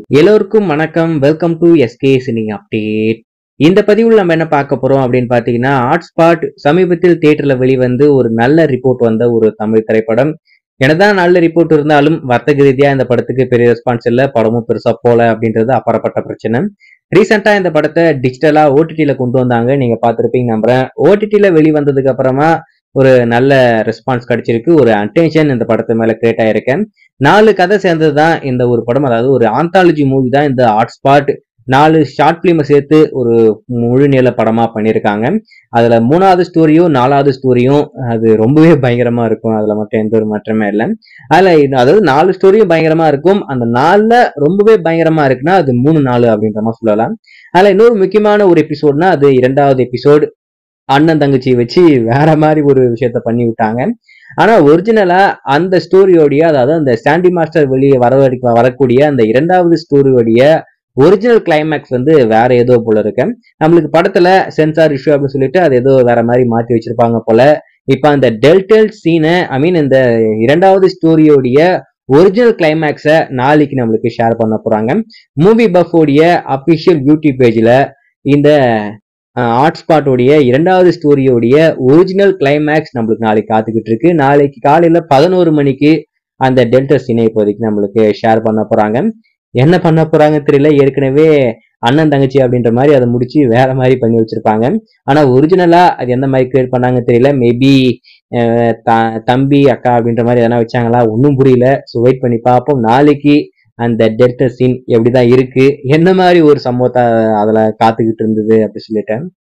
எல்லோருக்கும் வணக்கம் welcome to SK cine update இந்த பதிவில் நம்ம என்ன பார்க்க போறோம் அப்படின்னு பார்த்தீங்கன்னா ஹாட்ஸ்பாட் சமீபத்தில் தியேட்டர்ல வெளிவந்து ஒரு நல்ல ரிப்போர்ட் வந்த ஒரு தமிழ் திரைப்படம் என்னதான் நல்ல ரிப்போர்ட் இருந்தாலும் வர்த்தக ரீதியா இந்த படத்துக்கு பெரிய ரெஸ்பான்ஸ் இல்ல படமும் பெருசா போல அப்படின்றது அப்பாற்பட்ட பிரச்சனை ரீசெண்டா இந்த படத்தை டிஜிட்டலா ஓடிடியில கொண்டு வந்தாங்க நீங்க பார்த்திருப்பீங்க நம்புறேன் ஓடிடியில வெளிவந்ததுக்கு அப்புறமா ஒரு நல்ல ரெஸ்பான்ஸ் கிடைச்சிருக்கு ஒரு அட்டென்ஷன் இந்த படத்து மேல கிரியேட் ஆயிருக்கேன் நாலு கதை சேர்ந்தது தான் இந்த ஒரு படம் அதாவது ஒரு ஆந்தாலஜி மூவி தான் இந்த ஹாட்ஸ்பாட் நாலு ஷார்ட் பிலிமை சேர்த்து ஒரு முழு நீள படமா பண்ணியிருக்காங்க அதுல மூணாவது ஸ்டோரியும் நாலாவது ஸ்டோரியும் அது ரொம்பவே பயங்கரமா இருக்கும் அதுல மட்டும் எந்த ஒரு மாற்றமே இல்லை அதுல இது- அதாவது நாலு ஸ்டோரியும் பயங்கரமா இருக்கும் அந்த நாலுல ரொம்பவே பயங்கரமா இருக்குன்னா அது மூணு நாலு அப்படின்ற மாதிரி சொல்லலாம் அதுல இன்னொரு முக்கியமான ஒரு எபிசோட்னா அது இரண்டாவது எபிசோட் அண்ணன் தங்கச்சி வச்சு வேற மாதிரி ஒரு விஷயத்த பண்ணி விட்டாங்க ஆனா ஒரிஜினலா அந்த ஸ்டோரியோடைய அதாவது அந்த ஸ்டாண்டி மாஸ்டர் வெளியே வர வரைக்கும் வரக்கூடிய அந்த இரண்டாவது ஸ்டோரியோடைய ஒரிஜினல் கிளைமேக்ஸ் வந்து வேற ஏதோ போல இருக்கு நம்மளுக்கு படத்துல சென்சார் இஷ்யூ அப்படின்னு சொல்லிட்டு அது ஏதோ வேற மாதிரி மாத்தி வச்சிருப்பாங்க போல இப்ப அந்த டெல்டல் சீனை ஐ மீன் இந்த இரண்டாவது ஸ்டோரியோடைய ஒரிஜினல் கிளைமேக்ஸை நாளைக்கு நம்மளுக்கு ஷேர் பண்ண போறாங்க மூவி பஃபோடைய அபிஷியல் யூடியூப் பேஜ்ல இந்த ஹாட்ஸ்பாட்டோடைய இரண்டாவது ஸ்டோரியோடைய ஒரிஜினல் கிளைமேக்ஸ் நம்மளுக்கு நாளைக்கு காத்துக்கிட்டு இருக்கு நாளைக்கு காலையில பதினோரு மணிக்கு அந்த டெல்டர் சீனை இப்போதைக்கு நம்மளுக்கு ஷேர் பண்ண போறாங்க என்ன பண்ண போறாங்க தெரியல ஏற்கனவே அண்ணன் தங்கச்சி அப்படின்ற மாதிரி அதை முடிச்சு வேற மாதிரி பண்ணி வச்சிருப்பாங்க ஆனா ஒரிஜினலா அது எந்த மாதிரி கிரியேட் பண்ணாங்க தெரியல மேபி தம்பி அக்கா அப்படின்ற மாதிரி எதனா வச்சாங்களா ஒன்றும் புரியல ஸோ வெயிட் பண்ணி பார்ப்போம் நாளைக்கு அந்த டெல்டர் சீன் எப்படிதான் இருக்கு என்ன மாதிரி ஒரு சம்பவத்தை அதுல காத்துக்கிட்டு இருந்தது அப்படி சொல்லிட்டேன்